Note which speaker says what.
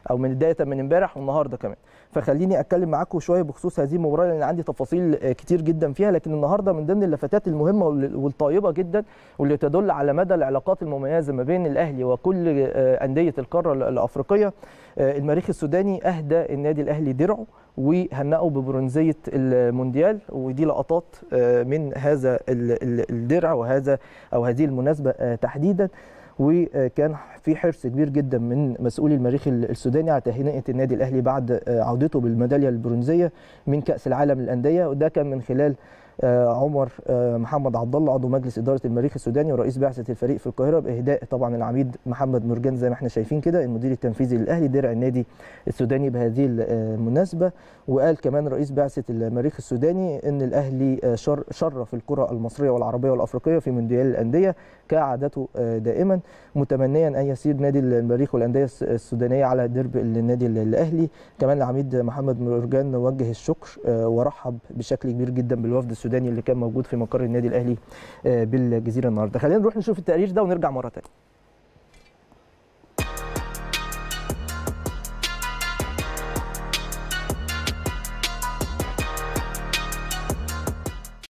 Speaker 1: او من بدايه من امبارح والنهارده كمان فخليني اتكلم معاكم شويه بخصوص هذه المباراه لان عندي تفاصيل كتير جدا فيها لكن النهارده من ضمن اللفتات المهمه والطيبه جدا واللي تدل على مدى العلاقات المميزه ما بين الاهلي وكل انديه القاره الافريقيه المريخ السوداني اهدى النادي الاهلي درعه وهنأوا ببرونزيه المونديال ودي لقطات من هذا الدرع وهذا او هذه المناسبه تحديدا وكان في حرص كبير جدا من مسؤولي المريخ السوداني على تهنئه النادي الاهلي بعد عودته بالميداليه البرونزيه من كاس العالم للانديه وده كان من خلال عمر محمد عبد الله عضو مجلس اداره المريخ السوداني ورئيس بعثه الفريق في القاهره باهداء طبعا العميد محمد مرجان زي ما احنا شايفين كده المدير التنفيذي للاهلي درع النادي السوداني بهذه المناسبه وقال كمان رئيس بعثه المريخ السوداني ان الاهلي شرف الكره المصريه والعربيه والافريقيه في مونديال الانديه كعادته دائما متمنيا ان يسير نادي المريخ والانديه السودانيه على درب النادي الاهلي كمان العميد محمد مرجان وجه الشكر ورحب بشكل كبير جدا بالوفد السوداني اللي كان موجود في مقر النادي الاهلي بالجزيره النهارده خلينا نروح نشوف التقرير ده ونرجع مره ثانيه